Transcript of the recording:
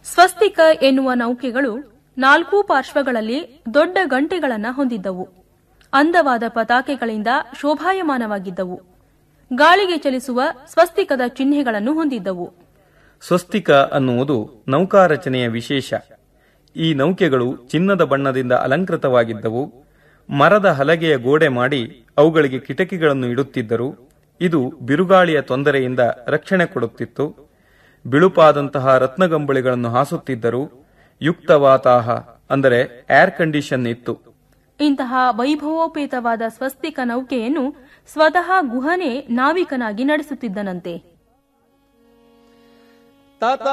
ಸ್ವಸ್ತಿಕ ಎನ್ನುವ ನೌಕೆಗಳು ನಾಲ್ಕೂ ಪಾರ್ಶ್ವಗಳಲ್ಲಿ ದೊಡ್ಡ ಗಂಟೆಗಳನ್ನು ಹೊಂದಿದ್ದವು ಅಂದವಾದ ಪತಾಕೆಗಳಿಂದ ಶೋಭಾಯಮಾನವಾಗಿದ್ದವು ಗಾಳಿಗೆ ಚಲಿಸುವ ಸ್ವಸ್ತಿಕದ ಚಿಹ್ನೆಗಳನ್ನು ಹೊಂದಿದ್ದವು ಸ್ವಸ್ತಿಕ ಅನ್ನುವುದು ನೌಕಾರಚನೆಯ ವಿಶೇಷ ಈ ನೌಕೆಗಳು ಚಿನ್ನದ ಬಣ್ಣದಿಂದ ಅಲಂಕೃತವಾಗಿದ್ದವು ಮರದ ಹಲಗೆಯ ಗೋಡೆ ಮಾಡಿ ಅವುಗಳಿಗೆ ಕಿಟಕಿಗಳನ್ನು ಇಡುತ್ತಿದ್ದರು ಇದು ಬಿರುಗಾಳಿಯ ತೊಂದರೆಯಿಂದ ರಕ್ಷಣೆ ಕೊಡುತ್ತಿತ್ತು ಬಿಳುಪಾದಂತಹ ರತ್ನಗಂಬಳಿಗಳನ್ನು ಹಾಸುತ್ತಿದ್ದರು ಯುಕ್ತವಾತಾಹ ಅಂದರೆ ಏರ್ ಕಂಡೀಷನ್ ಇತ್ತು ಇಂತಹ ವೈಭವೋಪೇತವಾದ ಸ್ವಸ್ತಿಕ ನೌಕೆಯನ್ನು ಸ್ವತಃ ಗುಹನೇ ನಾವಿಕನಾಗಿ ನಡೆಸುತ್ತಿದ್ದನಂತೆ